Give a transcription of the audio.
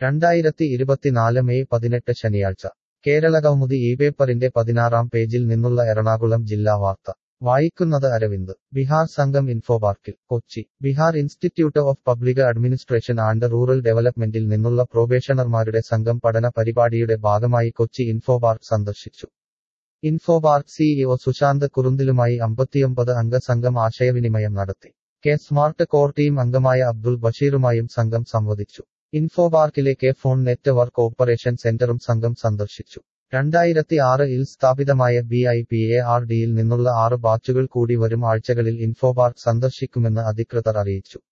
രണ്ടായിരത്തി ഇരുപത്തിനാല് മെയ് പതിനെട്ട് ശനിയാഴ്ച കേരള കൗമുദി ഈ പേപ്പറിന്റെ പതിനാറാം പേജിൽ നിന്നുള്ള എറണാകുളം ജില്ലാ വാർത്ത വായിക്കുന്നത് അരവിന്ദ് ബിഹാർ സംഘം ഇൻഫോപാർക്കിൽ Kochi Bihar institute of public administration and rural ഡെവലപ്മെന്റിൽ നിന്നുള്ള പ്രൊബേഷണർമാരുടെ സംഘം പഠന പരിപാടിയുടെ ഭാഗമായി കൊച്ചി ഇൻഫോപാർക്ക് സന്ദർശിച്ചു ഇൻഫോപാർക്ക് സിഇഒ സുശാന്ത് കുറുന്തിലുമായി അമ്പത്തിയൊമ്പത് അംഗ സംഘം ആശയവിനിമയം നടത്തി കെ സ്മാർട്ട് കോർ ടീം അംഗമായ അബ്ദുൾ ബഷീറുമായും സംഘം സംവദിച്ചു ഇൻഫോപാർക്കിലെ കെ ഫോൺ നെറ്റ്വർക്ക് ഓപ്പറേഷൻ സെന്ററും സംഘം സന്ദർശിച്ചു രണ്ടായിരത്തി ആറിൽ സ്ഥാപിതമായ B I P A R ഡിയിൽ നിന്നുള്ള ആറ് ബാച്ചുകൾ കൂടി വരും ആഴ്ചകളിൽ ഇൻഫോപാർക്ക് സന്ദർശിക്കുമെന്ന് അധികൃതർ അറിയിച്ചു